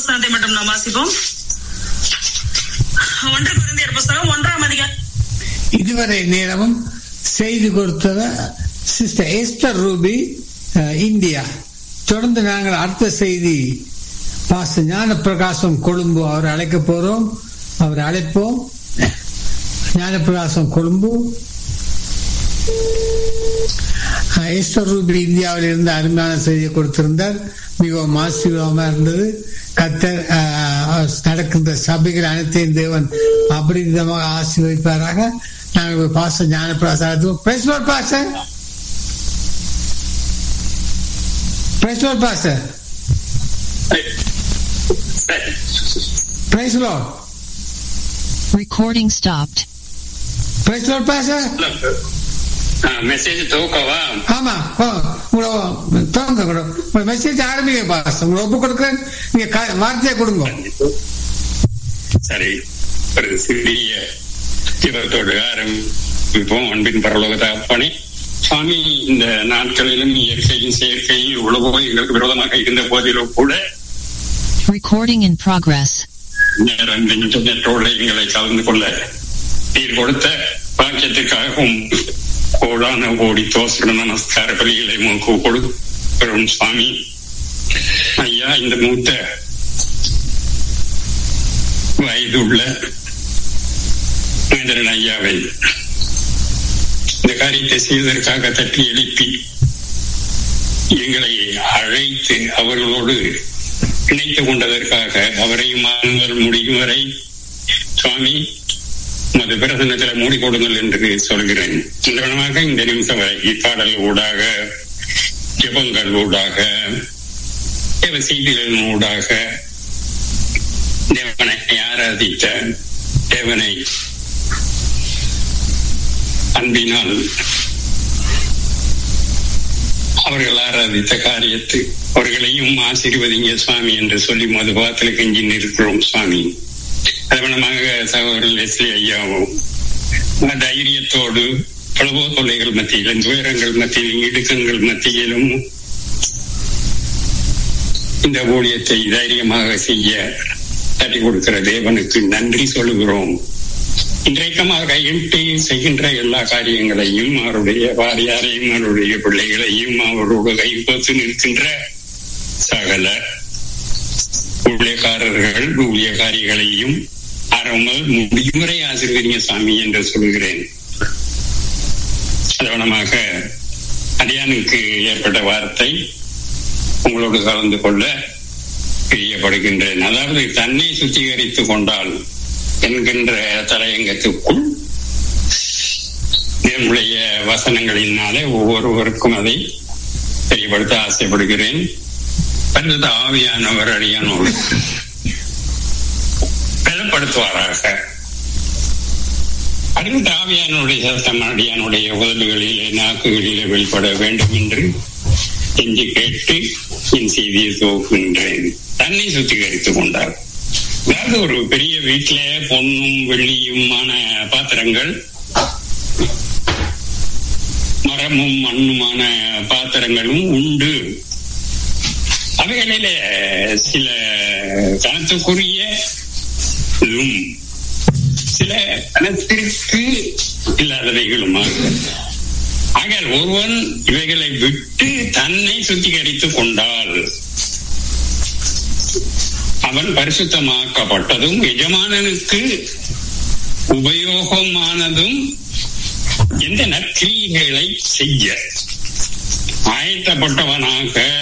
வசனத்தை மட்டும் நாம் வாசிப்போம் ஒன்று குழந்தையர் புஸ்தகம் ஒன்றாம் அதிகாரம் இதுவரை நேரமும் செய்தி கொடுத்தவர் சிஸ்டர் எஸ்தர் ரூபி அஹ், இந்தியா தொடர்ந்து நாங்கள் அடுத்த செய்தி பாச ஞான பிரகாசம் கொழும்பு அவரை அழைக்க போறோம் அவரை அழைப்போம் ஞான பிரகாசம் கொழும்பு அஹ், எஸ்தர் ரூபி இந்தியாவில் இருந்து அருமையான செய்தியை கொடுத்திருந்தார் மிகவும் ஆசீர்வாதமா இருந்தது கத்தர் அஹ், நடக்கின்ற சபைகள் அனைத்தையும் தேவன் அபரிதமாக ஆசீர்வதிப்பாராக நாங்கள் பாச ஞான பிரசாதத்துக்கு praise pastor praise pastor praise lord Recording stopped. Praise lord pastor message துவக்கவா ஆமா ஓ, உங்களோட தோங்க கூட உங்களோட மெசேஜ் ஆரம்பிங்க பாஸ்டர் உங்களை ஒப்பு கொடுக்குறேன் நீங்க க- வார்த்தையை கொடுங்க சரி ஒரு சிறிய ஜீவத்தோடு ஆரம்பிப்போம் அன்பின் பரலோக தகப்பனே சுவாமி இந்த நாட்களிலும் இயற்கையும் செயற்கையும் இவ்வளவோ எங்களுக்கு விரோதமாக இருந்த போதிலும் கூட Recording in progress. நேரம் இந்த இன்டர்நெட்டோடு எங்களை கலந்து கொள்ள நீர் கொடுத்த பாக்கியத்திற்காகவும் கோடான கோடி தோசர நமஸ்கார பலிகளை உமக்கு கொடுக்கிறோம் சுவாமி ஐயா இந்த மூத்த வயதுள்ள மனிதரன் ஐயாவை இந்த காரியத்தை செய்வதற்காக தட்டி எழுப்பி எங்களை அழைத்து அவர்களோடு இணைத்துக் கொண்டதற்காக அவரையும் மாறுங்கள் முடியும் வரை சுவாமி உமது பிரசன்னத்தில் மூடிக்கொடுங்கள் என்று சொல்கிறேன் நிறுவனமாக இந்த நிமிஷம் வரை பாடல் ஊடாக ஜெபங்கள் ஊடாக தேவ செய்திகளின் ஊடாக தேவனை ஆராதித்த தேவனை அன்பினால் அவர்கள் ஆராதித்த காரியத்தை அவர்களையும் ஆசீர்வதிங்க சுவாமி என்று சொல்லி மதுபாத்தில் கெஞ்சி நிற்கிறோம் சுவாமி அதவனமாக சகோதரர் லெஸ்லி ஐயாவும் தைரியத்தோடு பலவோ தொல்லைகள் மத்தியிலும் துயரங்கள் மத்தியிலும் இடுக்கங்கள் மத்தியிலும் இந்த ஊழியத்தை தைரியமாக செய்ய தட்டி கொடுக்கிற தேவனுக்கு நன்றி சொல்லுகிறோம் இன்றைக்கும் அவர் கையிட்டு செய்கின்ற எல்லா காரியங்களையும் அவருடைய வாரியாரையும் அவருடைய பிள்ளைகளையும் அவரோடு கைப்பற்று நிற்கின்ற சகல ஊழியக்காரர்கள் ஊழியக்காரிகளையும் அறமல் முடியும் வரை ஆசீர்வதிங்க சாமி என்று சொல்கிறேன் அதவனமாக அடியானுக்கு ஏற்பட்ட வார்த்தை உங்களோடு கலந்து கொள்ள பிரியப்படுகின்றேன் அதாவது தன்னை சுத்திகரித்துக் கொண்டால் என்கின்ற தலையங்கத்துக்குள் என்னுடைய வசனங்களினாலே ஒவ்வொருவருக்கும் அதை தெரியப்படுத்த ஆசைப்படுகிறேன் பரிசுத்த ஆவியானவர் அடியானோடு பலப்படுத்துவாராக அடுத்த ஆவியானுடைய சத்தம் அடியானுடைய உதடுகளிலே நாக்குகளிலே வெளிப்பட வேண்டும் என்று கெஞ்சி கேட்டு என் செய்தியை துவக்குகின்றேன் தன்னை சுத்திகரித்துக் கொண்டார் அதாவது ஒரு பெரிய வீட்டில பொன்னும் வெள்ளியுமான பாத்திரங்கள் மரமும் மண்ணுமான பாத்திரங்களும் உண்டு அவைகளில சில கணத்துக்குரிய இதுவும் சில கணத்திற்கு இல்லாதவைகளுமாக ஆகையால் ஒருவன் இவைகளை விட்டு தன்னை சுத்திகரித்துக் கொண்டால் அவன் பரிசுத்தமாக்கப்பட்டதும் எஜமானனுக்கு உபயோகமானதும் எந்த நற்கிரியைகளை செய்ய ஆயத்தப்பட்டவனாக